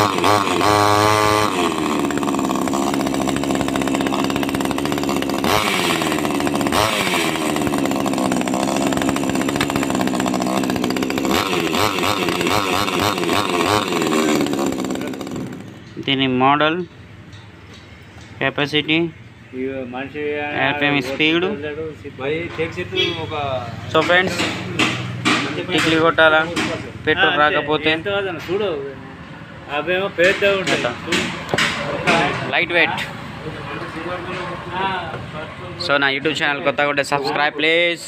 దీని model capacity ఇవి మనిషి RPM స్పీడ్. మరి టేక్ సెట్ ఒక సో ఫ్రెండ్స్ టిక్లీ కొట్టాలా పెట్రోల్ రాకపోతే ఎంత వదన చూడు అవేమో పెద్ద ఉంటాయి ఎంత? లైట్ వెయిట్ సో నా యూట్యూబ్ ఛానల్ కొత్తగా ఉంటే సబ్స్క్రైబ్ ప్లీజ్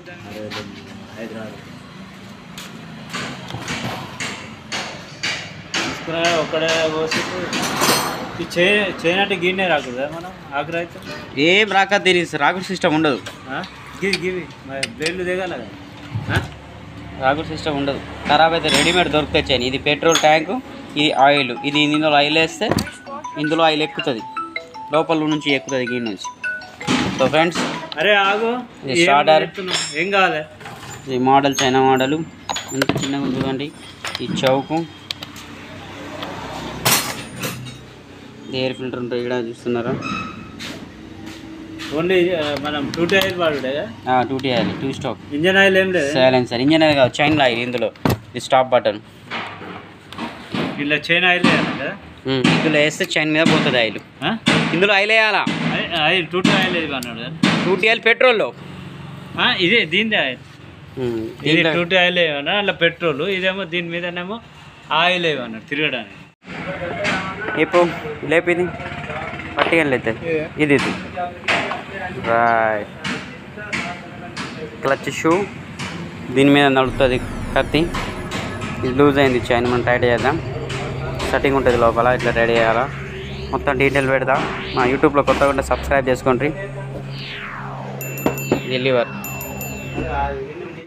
తీసుకురా ఒక్కడే పోసి ఈ చే చేయనట్టు గిన్నె రాకూడదా మనం ఆఖరి అయితే ఏం రాక దీని రాకుడ్ సిస్టమ్ ఉండదు ఆ? గివి గివి మరి బ్లేడ్లు దిగాల కదా ఆ? రాకుడ్ సిస్టమ్ ఉండదు ఖరాబ్ అయితే రెడీమేడ్ దొరుకుతాయి చైన్ ఇది పెట్రోల్ ట్యాంకు ఇది ఆయిల్ ఇది ఇందులో ఆయిల్ వేస్తే ఇందులో ఆయిల్ ఎక్కుతుంది లోపల నుంచి ఎక్కుతుంది దీని నుంచి సో ఫ్రెండ్స్ అరే ఆగు ఇది ఏం starter. చెప్తున్నావు? ఏం కావాలి ఈ మోడల్ చైనా మోడలు ఎంత చిన్నగా ఉంది చూడండి ఈ చౌకు ఎయిర్ ఫిల్టర్ ఉంటుంది ఇక్కడ చూస్తున్నారా ఓన్లీ ఆ, మనం టూ టైర్ వాడుడే two T oil two stop engine oil ఏం లేదు సైలెన్సర్ ఇంజన్ అనేది కాదు చైన్ ఆయిల్ ఇందులో ఈ స్టాప్ బటన్ ఇలా చైన్ ఆయిల్ వేయాలి కదా ఇందులో వేస్తే చైన్ మీద పోతుంది ఆయిల్ ఆ? ఇందులో ఆయిల్ వేయాలా oil- oil two two oil ఇది అన్నాడు కదా టూ టీ ఆయిల్ పెట్రోల్లో ఆ, ఇదే దీనిదే ఆయిల్ ఇది టూ టూ ఆయిల్ ఏమన్నా అలా పెట్రోల్ ఇదేమో దీని మీదనేమో ఆయిల్ ఏమన్నాడు తిరగడానికి ఇప్పుడు లేపిది పట్టిగా లేతే ఇది ఇది రైట్ క్లచ్ షూ దీని మీద నడుస్తుంది కత్తి ఇది లూజ్ అయింది చైన్ మనం టైట్ చేద్దాం సెట్టింగ్ ఉంటుంది లోపల ఇట్లా రెడీ చేయాలా మొత్తం డీటెయిల్ పెడదాం మా యూట్యూబ్లో కొత్తగా ఉంటే సబ్స్క్రైబ్ చేసుకోండి ఇది లివర్